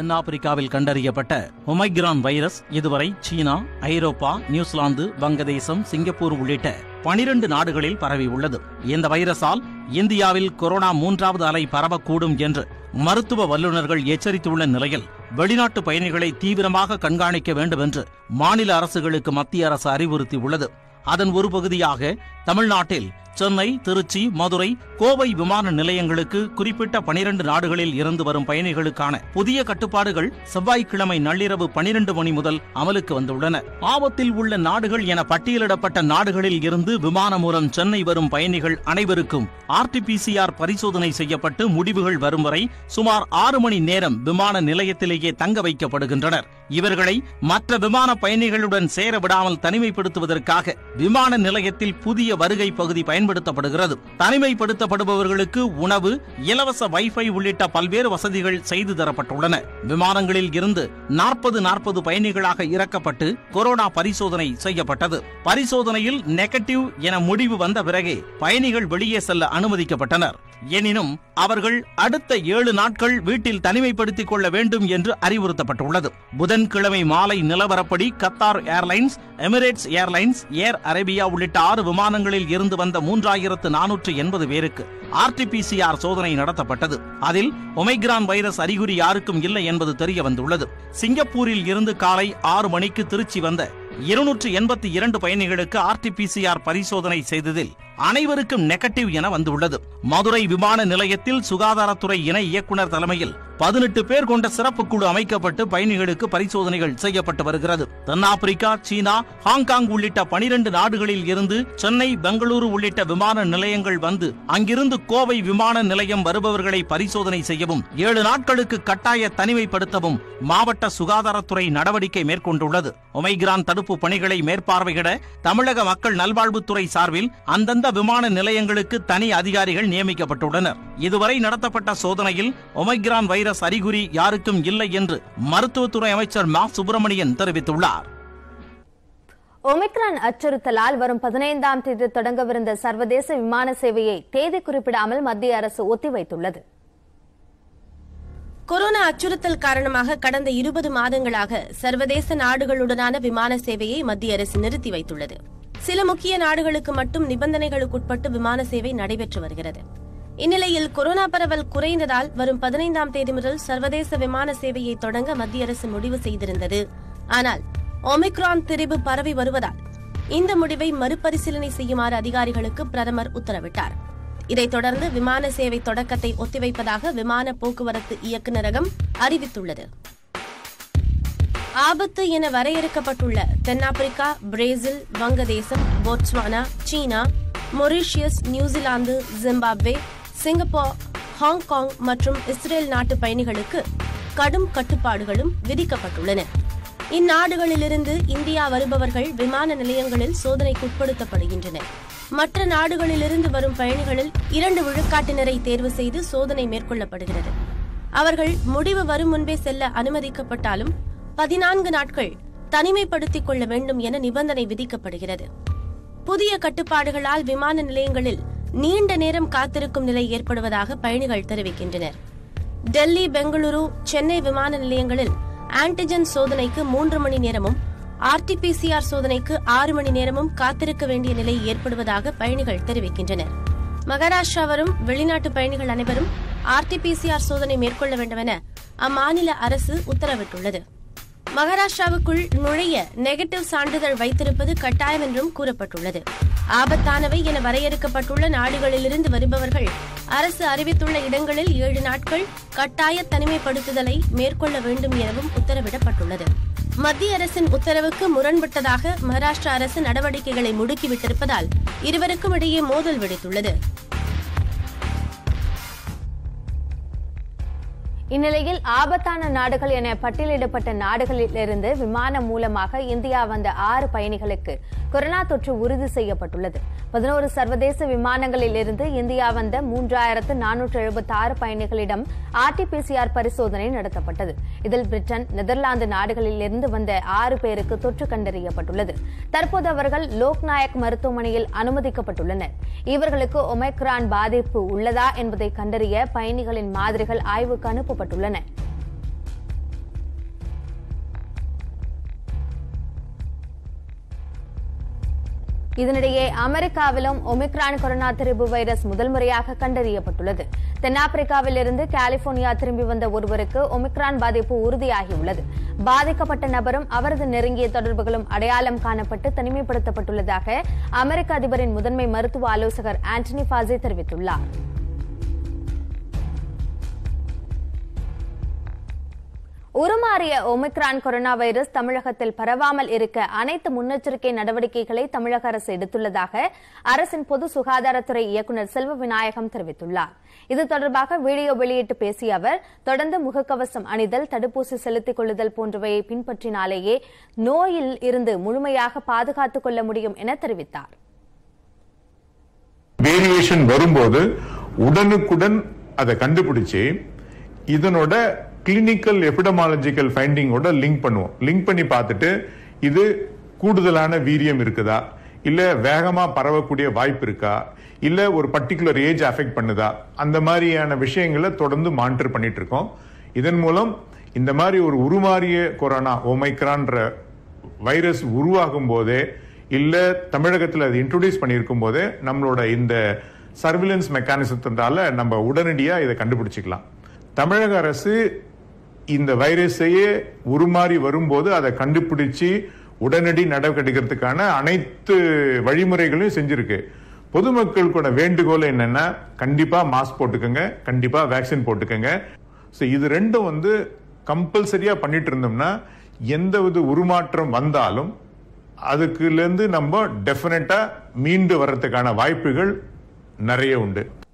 தென்னாப்பிரிக்காவில் கண்டறியப்பட்ட Omicron virus இதுவரை சீனா ஐரோப்பா நியூசிலாந்து வங்கதேசம் சிங்கப்பூர் உள்ளிட்ட பனிரண்டு நாடுகளில் பரவியுள்ளது இந்த வைரஸால் இந்தியாவில் கொரோனா மூன்றாவது அலை பரவக்கூடும் என்று மருத்துவ வல்லுநர்கள் எச்சரித்துள்ள நிலையில் வெளிநாட்டு பயணிகளை தீவிரமாக கண்காணிக்க வேண்டும் என்று மாநில அரசுகளுக்கு மத்திய அரசு அறிவுறுத்தியுள்ளது அதன் ஒரு பகுதியாக தமிழ்நாட்டில் சென்னை திருச்சி மதுரை கோவை விமான நிலையங்களுக்கு குறிப்பிட்ட பனிரண்டு நாடுகளில் இருந்து வரும் பயணிகளுக்கான புதிய கட்டுப்பாடுகள் செவ்வாய்க்கிழமை நள்ளிரவு பனிரெண்டு மணி முதல் அமலுக்கு வந்துள்ளன ஆபத்தில் உள்ள நாடுகள் என பட்டியலிடப்பட்ட நாடுகளில் இருந்து விமானம் மூலம் சென்னை வரும் பயணிகள் அனைவருக்கும் ஆர்டிபிசிஆர் பரிசோதனை செய்யப்பட்டு முடிவுகள் வரும் வரை சுமார் ஆறு மணி நேரம் விமான நிலையத்திலேயே தங்க வைக்கப்படுகின்றனர் இவர்களை மற்ற விமான பயணிகளுடன் சேர விடாமல் தனிமைப்படுத்துவதற்காக விமான நிலையத்தில் புதிய வருகை பகுதி பயன்படுத்தப்படுகிறது தனிமைப்படுத்தப்படுபவர்களுக்கு உணவு இலவச வைஃபை உள்ளிட்ட பல்வேறு வசதிகள் செய்து தரப்பட்டுள்ளன விமானங்களில் இருந்து நாற்பது நாற்பது பயணிகளாக இறக்கப்பட்டு கொரோனா பரிசோதனை செய்யப்பட்டது பரிசோதனையில் நெகட்டிவ் என முடிவு வந்த பிறகே பயணிகள் வெளியே செல்ல அனுமதிக்கப்பட்டனர் எனினும் அவர்கள் அடுத்த ஏழு நாட்கள் வீட்டில் தனிமைப்படுத்திக் கொள்ள வேண்டும் என்று அறிவுறுத்தப்பட்டுள்ளது புதன்கிழமை மாலை நிலவரப்படி Qatar Airlines Emirates Airlines Air Arabia உள்ளிட்ட ஆறு விமானங்களில் இருந்து வந்த மூன்றாயிரத்து நானூற்று எண்பது பேருக்கு ஆர்டிபிசிஆர் சோதனை நடத்தப்பட்டது அதில் ஒமைக்ரான் வைரஸ் அறிகுறி யாருக்கும் இல்லை என்பது தெரிய வந்துள்ளது சிங்கப்பூரில் இருந்து காலை ஆறு மணிக்கு திருச்சி வந்த இருநூற்று எண்பத்தி இரண்டு பயணிகளுக்கு ஆர்டிபிசிஆர் பரிசோதனை செய்ததில் அனைவருக்கும் நெகட்டிவ் என வந்துள்ளது மதுரை விமான நிலையத்தில் சுகாதாரத்துறை இணை இயக்குனர் தலைமையில் பதினெட்டு பேர் கொண்ட சிறப்பு குழு அமைக்கப்பட்டு பயணிகளுக்கு பரிசோதனைகள் செய்யப்பட்டு வருகிறது தென்னாப்பிரிக்கா சீனா ஹாங்காங் உள்ளிட்ட பனிரண்டு நாடுகளில் இருந்து சென்னை பெங்களூரு உள்ளிட்ட விமான நிலையங்கள் வந்து அங்கிருந்து கோவை விமான நிலையம் வருபவர்களை பரிசோதனை செய்யவும் ஏழு நாட்களுக்கு கட்டாய தனிமைப்படுத்தவும் மாவட்ட சுகாதாரத்துறை நடவடிக்கை மேற்கொண்டுள்ளது ஒமைகிரான் தடுப்பு பணிகளை மேற்பார்வையிட தமிழக மக்கள் நல்வாழ்வுத்துறை சார்பில் அந்தந்த விமான நிலையங்களுக்கு தனி அதிகாரிகள் நியமிக்கப்பட்டுள்ளனர் இதுவரை நடத்தப்பட்ட சோதனையில் ஒமைக்ரான் வைரஸ் அறிகுறி யாருக்கும் இல்லை என்று மருத்துவத்துறை அமைச்சர் மா சுப்பிரமணியன் தெரிவித்துள்ளார் ஒமிக்ரான் அச்சுறுத்தலால் வரும் பதினைந்தாம் தேதி தொடங்கவிருந்த சர்வதேச விமான சேவையை தேதி குறிப்பிடாமல் மத்திய அரசு ஒத்திவைத்துள்ளது கொரோனா அச்சுறுத்தல் காரணமாக கடந்த இருபது மாதங்களாக சர்வதேச நாடுகளுடனான விமான சேவையை மத்திய அரசு நிறுத்தி வைத்துள்ளது சில முக்கிய நாடுகளுக்கு மட்டும் நிபந்தனைகளுக்குட்பட்டு விமான சேவை நடைபெற்று வருகிறது இந்நிலையில் கொரோனா பரவல் குறைந்ததால் வரும் பதினைந்தாம் தேதி முதல் சர்வதேச விமான சேவையை தொடங்க மத்திய அரசு முடிவு செய்திருந்தது ஆனால் ஒமிக்ரான் திரிபு பரவி வருவதால் இந்த முடிவை மறுபரிசீலனை செய்யுமாறு அதிகாரிகளுக்கு பிரதமர் உத்தரவிட்டார் இதைத் தொடர்ந்து விமான சேவை தொடக்கத்தை ஒத்திவைப்பதாக விமான போக்குவரத்து இயக்குநரகம் அறிவித்துள்ளது ஆபத்து என வரையறுக்கப்பட்டுள்ள தென்னாப்பிரிக்கா பிரேசில் வங்கதேசம் போட்ஸ்வானா சீனா Mauritius New Zealand Zimbabwe Singapore Hong Kong மற்றும் இஸ்ரேல் நாட்டு பயணிகளுக்கு கடும் கட்டுப்பாடுகளும் விதிக்கப்பட்டுள்ளன இந்நாடுகளிலிருந்து இந்தியா வருபவர்கள் விமான நிலையங்களில் சோதனைக்குட்படுத்தப்படுகின்றனர் மற்ற நாடுகளிலிருந்து வரும் பயணிகளில் இரண்டு விழுக்காட்டினரை தேர்வு செய்து சோதனை மேற்கொள்ளப்படுகிறது அவர்கள் முடிவு வரும் முன்பே செல்ல அனுமதிக்கப்பட்டாலும் பதினான்கு நாட்கள் தனிமைப்படுத்திக் கொள்ள வேண்டும் என நிபந்தனை விதிக்கப்படுகிறது புதிய கட்டுப்பாடுகளால் விமான நிலையங்களில் நீண்ட நேரம் காத்திருக்கும் நிலை ஏற்படுவதாக பயணிகள் தெரிவிக்கின்றனர் டெல்லி பெங்களூரு சென்னை விமான நிலையங்களில் ஆன்டிஜென் சோதனைக்கு மூன்று மணி நேரமும் ஆர்டிபிசிஆர் சோதனைக்கு ஆறு மணி நேரமும் காத்திருக்க வேண்டிய நிலை ஏற்படுவதாக பயணிகள் தெரிவிக்கின்றனர் மகாராஷ்டிரா வரும் வெளிநாட்டு பயணிகள் அனைவரும் ஆர்டிபிசிஆர் சோதனை மேற்கொள்ள வேண்டுமென அம்மாநில அரசு உத்தரவிட்டுள்ளது மகாராஷ்டிராவுக்குள் நுழைய நெகட்டிவ் சான்றிதழ் வைத்திருப்பது கட்டாயம் என்றும் கூறப்பட்டுள்ளது ஆபத்தானவை என வரையறுக்கப்பட்டுள்ள நாடுகளிலிருந்து வருபவர்கள் அரசு அறிவித்துள்ள இடங்களில் ஏழு நாட்கள் கட்டாய தனிமைப்படுத்துதலை மேற்கொள்ள வேண்டும் எனவும் உத்தரவிடப்பட்டுள்ளது மத்திய அரசின் உத்தரவுக்கு முரண்பட்டதாக மகாராஷ்டிரா அரசு நடவடிக்கைகளை முடுக்கிவிட்டிருப்பதால் இருவருக்கும் இடையே மோதல் வெடித்துள்ளது இந்நிலையில் ஆபத்தான நாடுகள் என பட்டியலிடப்பட்ட நாடுகளிலிருந்து விமானம் மூலமாக இந்தியா வந்த ஆறு பயணிகளுக்கு கொரோனா தொற்று உறுதி செய்யப்பட்டுள்ளது பதினோரு சர்வதேச விமானங்களில் இருந்து இந்தியா வந்த மூன்றாயிரத்து நானூற்று எழுபத்தி ஆறு பயணிகளிடம் ஆர்டிபிசிஆர் பரிசோதனை நடத்தப்பட்டது இதில் பிரிட்டன் நெதர்லாந்து நாடுகளில் இருந்து வந்த ஆறு பேருக்கு தொற்று கண்டறியப்பட்டுள்ளது தற்போது அவர்கள் லோக்நாயக் மருத்துவமனையில் அனுமதிக்கப்பட்டுள்ளனர் இவர்களுக்கு ஒமைக்ரான் பாதிப்பு உள்ளதா என்பதை கண்டறிய பயணிகளின் மாதிரிகள் ஆய்வுக்கு அனுப்பப்பட்டுள்ளன இதனிடையே அமெரிக்காவிலும் ஒமிக்ரான் கொரோனா திரிபு வைரஸ் முதல் முறையாக கண்டறியப்பட்டுள்ளது தென்னாப்பிரிக்காவில் இருந்து கலிபோர்னியா திரும்பி வந்த ஒருவருக்கு ஒமிக்ரான் பாதிப்பு உறுதியாகியுள்ளது பாதிக்கப்பட்ட நபரும் அவரது நெருங்கிய தொடர்புகளும் அடையாளம் காணப்பட்டு தனிமைப்படுத்தப்பட்டுள்ளதாக அமெரிக்க அதிபரின் முதன்மை மருத்துவ ஆலோசகர் ஆண்டனி ஃபாசி தெரிவித்துள்ளார் உருமாறிய ஒமிக்ரான் கொரோனா வைரஸ் தமிழகத்தில் பரவாமல் இருக்க அனைத்து முன்னெச்சரிக்கை நடவடிக்கைகளை தமிழக அரசு எடுத்துள்ளதாக அரசின் பொது சுகாதாரத்துறை இயக்குநர் செல்வ விநாயகம் தெரிவித்துள்ளார் இது தொடர்பாக வீடியோ வெளியிட்டு பேசிய அவர் தொடர்ந்து முகக்கவசம் அணிதல் தடுப்பூசி செலுத்திக் கொள்ளுதல் போன்றவையை பின்பற்றினாலேயே நோயில் இருந்து முழுமையாக பாதுகாத்துக் கொள்ள முடியும் என தெரிவித்தார் வேரியேஷன் வரும்போது உடனுக்குடன் அதை கண்டுபிடிச்சு இதனோட கிளினிக்கல் எபிடமாலஜிக்கல் ஃபைண்டிங்கோட லிங்க் பண்ணுவோம் லிங்க் பண்ணி பார்த்துட்டு இது கூடுதலான வீரியம் இருக்குதா இல்ல வேகமா பரவக்கூடிய வாய்ப்பு இருக்கா இல்ல ஒரு பர்டிகுலர் ஏஜ் அஃபெக்ட் பண்ணுதா அந்த மாதிரியான விஷயங்களை தொடர்ந்து மானிட்டர் பண்ணிட்டு இருக்கோம் இதன் மூலம் இந்த மாதிரி ஒரு உருமாறிய கொரோனா ஓமைக்ரான்ற வைரஸ் உருவாகும் போதே இல்ல தமிழகத்தில் அது இன்ட்ரோடியூஸ் பண்ணியிருக்கும் போதே நம்மளோட இந்த சர்விலன்ஸ் மெக்கானிசத்தினால நம்ம உடனடியா இதை கண்டுபிடிச்சிக்கலாம் தமிழக அரசு இந்த வைரஸையே உருமாறி வரும்போது அதை கண்டுபிடிச்சு உடனடி நடவடிக்கை எடுக்கிறதுக்கான அனைத்து வழிமுறைகளையும் செஞ்சிருக்கு பொதுமக்களுக்கோட வேண்டுகோள் என்னன்னா கண்டிப்பா மாஸ்க் போட்டுக்கோங்க கண்டிப்பா வேக்சின் போட்டுக்கோங்க ஸோ இது ரெண்டும் வந்து கம்பல்சரியா பண்ணிட்டு இருந்தோம்னா எந்த வித உருமாற்றம் வந்தாலும் அதுக்குலேருந்து நம்ம டெஃபினட்டா மீண்டு வர்றதுக்கான வாய்ப்புகள் நிறைய உண்டு